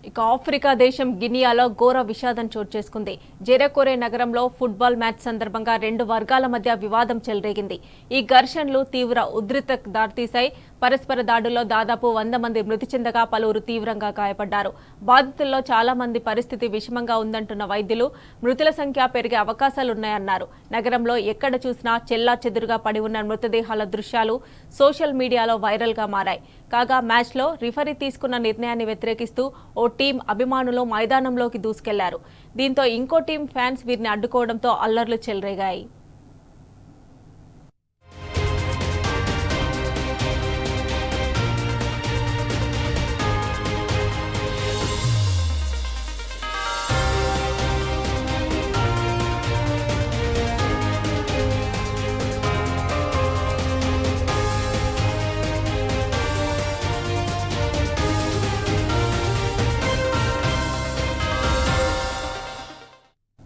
ఇక ఆఫ్రికా దేశం గినియాలో ఘోర విషాదం చోటు చేసుకుంది జెరకోరే నగరంలో ఫుట్బాల్ మ్యాచ్ సందర్భంగా రెండు వర్గాల మధ్య వివాదం చెలరేగింది ఈ ఘర్షణలు తీవ్ర ఉద్రిక్తకు దారితీశాయి పరస్పర దాడుల్లో దాదాపు వంద మంది మృతి చెందగా పలువురు తీవ్రంగా గాయపడ్డారు బాధితుల్లో చాలా మంది పరిస్థితి విషమంగా ఉందంటున్న వైద్యులు మృతుల సంఖ్య పెరిగే అవకాశాలున్నాయన్నారు నగరంలో ఎక్కడ చూసినా చెల్లా చెదురుగా పడి ఉన్న మృతదేహాల దృశ్యాలు సోషల్ మీడియాలో వైరల్ గా మారాయి కాగా మ్యాచ్లో రిఫరీ తీసుకున్న నిర్ణయాన్ని వ్యతిరేకిస్తూ ఓ టీం అభిమానులు మైదానంలోకి దూసుకెళ్లారు దీంతో ఇంకో టీం ఫ్యాన్స్ వీరిని అడ్డుకోవడంతో అల్లర్లు చెలరేగాయి